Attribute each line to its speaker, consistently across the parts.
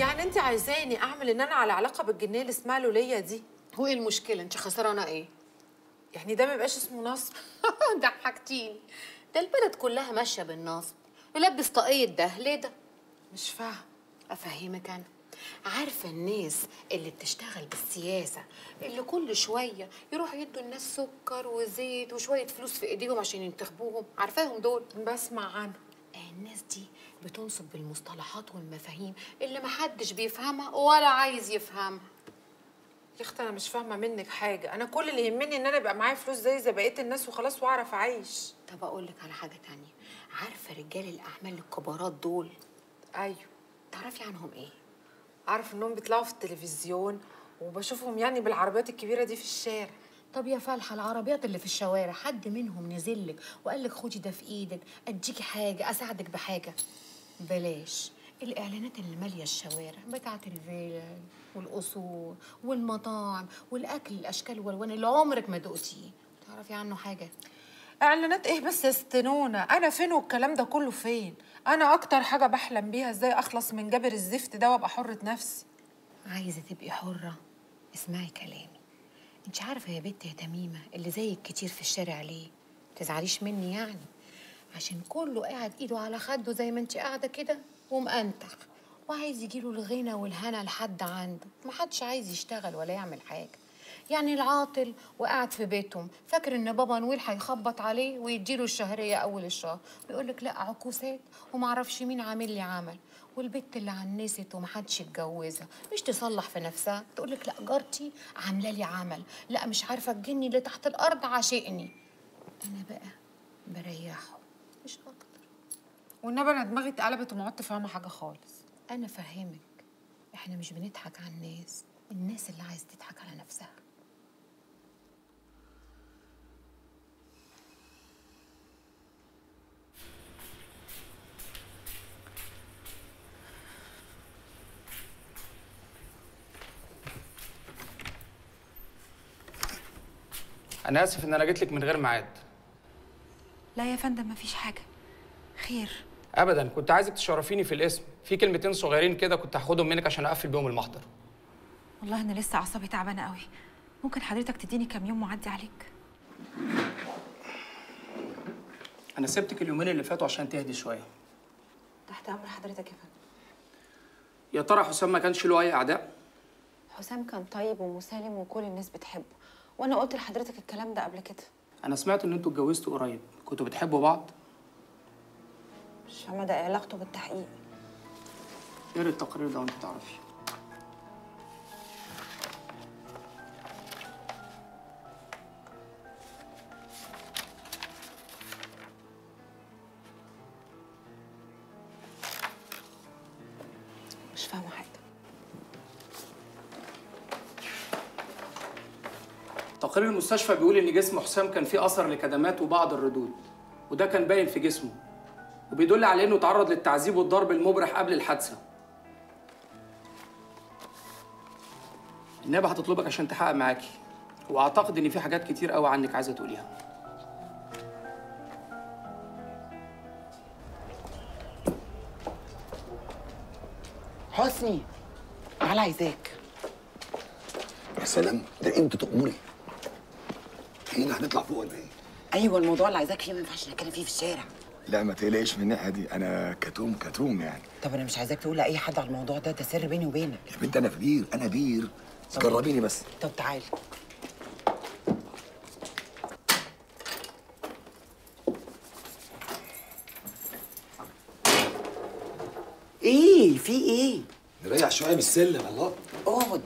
Speaker 1: يعني انت عايزاني اعمل ان انا على علاقه بالجنيه اللي اسمها لوليا دي
Speaker 2: هو ايه المشكله انت خسرانه ايه
Speaker 1: يعني ده ما يبقاش اسمه نصب
Speaker 2: ضحكتيني ده البلد كلها ماشيه بالنصب يلبس طاقيه ده ليه ده
Speaker 1: مش فاهم
Speaker 2: افهمك انا عارفه الناس اللي بتشتغل بالسياسه اللي كل شويه يروحوا يدوا الناس سكر وزيت وشويه فلوس في ايديهم عشان ينتخبوهم عارفاهم دول
Speaker 1: بسمع عنه
Speaker 2: آه، الناس دي بتنصب بالمصطلحات والمفاهيم اللي محدش بيفهمها ولا عايز يفهمها
Speaker 1: يا اختي انا مش فاهمه منك حاجه انا كل اللي يهمني ان انا يبقى معايا فلوس زي زي بقيه الناس وخلاص واعرف اعيش
Speaker 2: طب اقول لك على حاجه تانية عارفه رجال الاعمال الكبارات دول
Speaker 1: ايوه
Speaker 2: تعرفي عنهم ايه
Speaker 1: اعرف انهم بيطلعوا في التلفزيون وبشوفهم يعني بالعربيات الكبيره دي في الشارع
Speaker 2: طب يا فالحه العربيات اللي في الشوارع حد منهم نزل لك وقال لك خدي ده في ايدك اديكي حاجه اساعدك بحاجه بلاش الاعلانات اللي ماليه الشوارع بتاعه الفيل والقصور والمطاعم والاكل الاشكال والالوان اللي عمرك ما دقتيه تعرفي عنه حاجه
Speaker 1: اعلانات ايه بس يا ستنونه انا فين والكلام ده كله فين انا اكتر حاجه بحلم بيها ازاي اخلص من جبر الزفت ده وابقى حره نفسي
Speaker 2: عايزه تبقي حره اسمعي كلامي انت عارفه يا بنت يا تميمه اللي زيك كتير في الشارع ليه تزعليش مني يعني عشان كله قاعد ايده على خده زي ما انت قاعده كده ومأنتخ وعايز يجيله الغنى والهنا لحد عنده محدش عايز يشتغل ولا يعمل حاجه يعني العاطل وقاعد في بيتهم فاكر ان بابا نويل هيخبط عليه ويديله الشهريه اول الشهر ويقول لك لا عكوسات ومعرفش مين عامل لي عمل والبت اللي عنست ومحدش اتجوزها مش تصلح في نفسها تقول لك لا جارتي عامله لي عمل لا مش عارفه الجني اللي تحت الارض عاشقني انا بقى بريحه مش اكتر
Speaker 1: والنبي انا دماغي اتقلبت وما عدت فاهمه حاجه خالص
Speaker 2: انا فهمك احنا مش بنضحك على الناس الناس اللي عايز تضحك على نفسها
Speaker 3: انا اسف ان انا جيت لك من غير ميعاد
Speaker 4: لا يا فندم مفيش حاجة خير
Speaker 3: ابدا كنت عايزك تشرفيني في الاسم في كلمتين صغيرين كده كنت هاخدهم منك عشان اقفل بيهم المحضر
Speaker 4: والله أنا لسه أعصابي تعبانة قوي ممكن حضرتك تديني كام يوم معدي عليك
Speaker 3: انا سبتك اليومين اللي فاتوا عشان تهدي شويه
Speaker 4: تحت أمر حضرتك يا فندم
Speaker 3: يا ترى حسام ما كانش له اي اعداء
Speaker 5: حسام كان طيب ومسالم وكل الناس بتحبه وانا قلت لحضرتك الكلام ده قبل كده
Speaker 3: انا سمعت ان انتوا اتجوزتوا قريب كنتوا بتحبوا بعض
Speaker 5: مش فاهمه ده إيه علاقته بالتحقيق
Speaker 3: اقري التقرير ده وانت تعرفي
Speaker 5: مش فاهمه حاجه
Speaker 3: تقرير المستشفى بيقول ان جسم حسام كان فيه اثر لكدمات وبعض الردود وده كان باين في جسمه وبيدل على انه تعرض للتعذيب والضرب المبرح قبل الحادثه النيابه هتطلبك عشان تحقق معاكي واعتقد ان في حاجات كتير قوي عنك عايزه تقوليها
Speaker 6: حسني تعالى عايزاك
Speaker 7: يا سلام ده انت تأمري هنا هنطلع فوق ولا ايه؟
Speaker 6: ايوه الموضوع اللي عايزاك فيه ما ينفعش نتكلم فيه في الشارع
Speaker 7: لا ما تقلقش من الناحيه دي انا كتوم كتوم يعني
Speaker 6: طب انا مش عايزاك تقول لاي حد على الموضوع ده ده سر بيني وبينك
Speaker 7: يا بنت انا بير انا بير جربيني بس
Speaker 6: طب تعالى ايه في ايه
Speaker 7: نريح شويه من السلم الله
Speaker 6: اقعد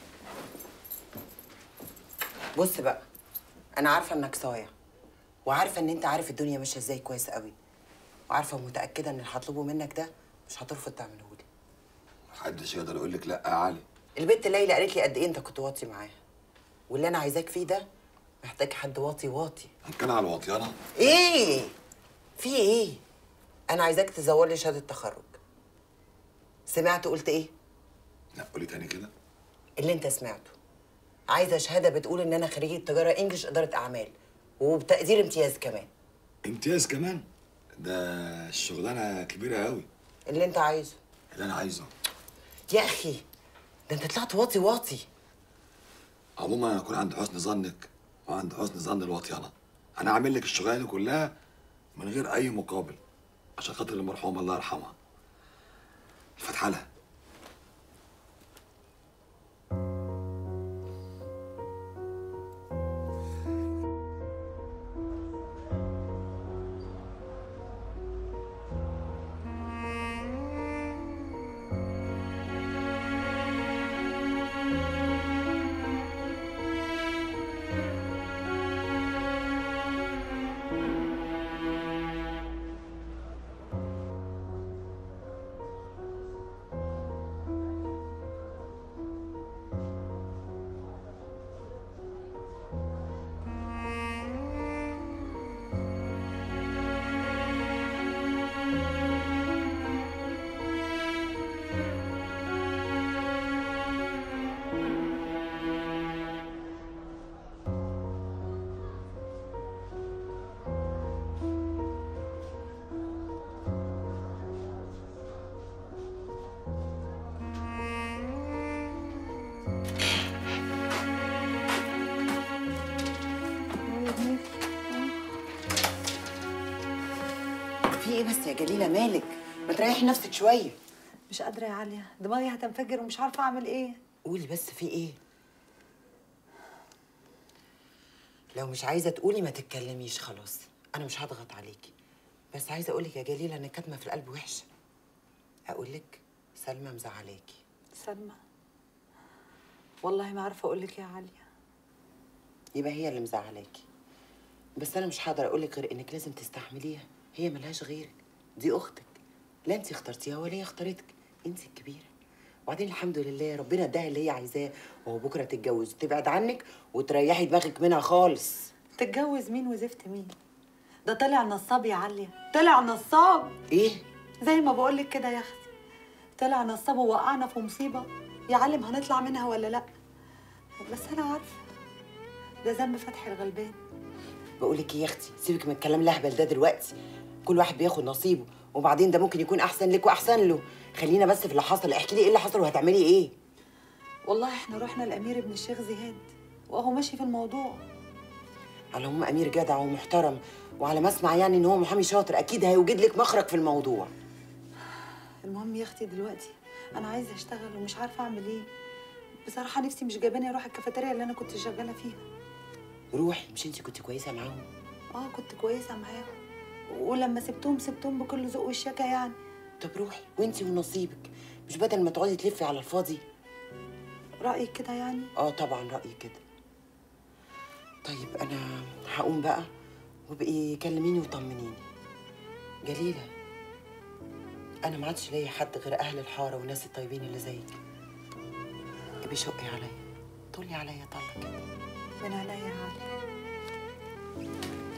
Speaker 6: بص بقى انا عارفه انك صايع وعارفه ان انت عارف الدنيا ماشيه ازاي كويس قوي وعارفه ومتاكده ان اللي هطلبه منك ده مش هترفض تعمله لي
Speaker 7: محدش يقدر يقول لك لا يا علي
Speaker 6: البنت ليلى قالت لي قد ايه انت كنت واطي معاها واللي انا عايزاك فيه ده محتاج حد واطي واطي
Speaker 7: ان كان على الواطيانه
Speaker 6: ايه في ايه انا عايزاك تزور لي شهاده تخرج سمعت قلت ايه
Speaker 7: لا قولي تاني كده
Speaker 6: اللي انت سمعته عايزه شهاده بتقول ان انا خريجه تجاره انجلش اداره اعمال وبتقدير امتياز كمان
Speaker 7: امتياز كمان ده الشغلانه كبيره قوي
Speaker 6: اللي انت عايزه
Speaker 7: اللي انا عايزه
Speaker 6: يا اخي ده انت طلعت واطي واطي
Speaker 7: عموما انا اكون عند حسن ظنك وعند حسن ظن الواطيانه انا عامل لك الشغلانه كلها من غير اي مقابل عشان خاطر المرحومه الله يرحمها الفتحه لها
Speaker 6: في ايه بس يا جليله مالك ما تريحي نفسك شويه
Speaker 8: مش قادرة يا عليا دماغي هتنفجر ومش عارفة أعمل إيه
Speaker 6: قولي بس في ايه لو مش عايزه تقولي ما تتكلميش خلاص انا مش هضغط عليكي بس عايزه اقولك يا جليله ان كاتمه في القلب وحشه اقولك سلمى مزعلاكي
Speaker 8: سلمى والله ما عارفة أقول لك يا عليا
Speaker 6: يبقى هي اللي مزعلاكي بس انا مش هقدر اقولك غير انك لازم تستحمليها هي ملهاش غيرك دي اختك لا انت اخترتيها ولا هي اختارتك انت الكبيره وبعدين الحمد لله ربنا اداها اللي هي عايزاه وهو بكره تتجوز وتبعد عنك وتريحي دماغك منها خالص
Speaker 8: تتجوز مين وزفت مين ده طلع نصاب يا عليا طلع نصاب
Speaker 6: ايه
Speaker 8: زي ما بقول لك كده يا أختي طلع نصاب ووقعنا في مصيبة يا علم هنطلع منها ولا لأ بس أنا عارفة ده ذنب فتحي الغلبان
Speaker 6: بقولك ايه يا اختي سيبك من الكلام الاهبل ده دلوقتي كل واحد بياخد نصيبه وبعدين ده ممكن يكون احسن لك واحسن له خلينا بس في اللي حصل احكي لي ايه اللي حصل وهتعملي ايه
Speaker 8: والله احنا رحنا الأمير ابن الشيخ زياد وهو ماشي في الموضوع
Speaker 6: على العموم امير جدع ومحترم وعلى ما اسمع يعني ان هو محامي شاطر اكيد هيوجد لك مخرج في الموضوع
Speaker 8: المهم يا اختي دلوقتي انا عايزه اشتغل ومش عارفه اعمل ايه بصراحه نفسي مش جايباني اروح الكافيتيريا اللي انا كنت شغاله فيها
Speaker 6: روحي مش انت كنت كويسه معاهم
Speaker 8: اه كنت كويسه معاهم ولما سبتهم سبتهم بكل ذوق والشكا يعني
Speaker 6: طب روحي وانت ونصيبك مش بدل ما تقعدي تلفي على الفاضي
Speaker 8: رايك كده يعني
Speaker 6: اه طبعا رايي كده طيب انا هقوم بقى وبقي كلميني وطمنيني جليله انا ما عادش ليا حد غير اهل الحاره والناس الطيبين اللي زيك ابقي شقي عليا طولي عليا طلة كده
Speaker 8: من عينيا يا علي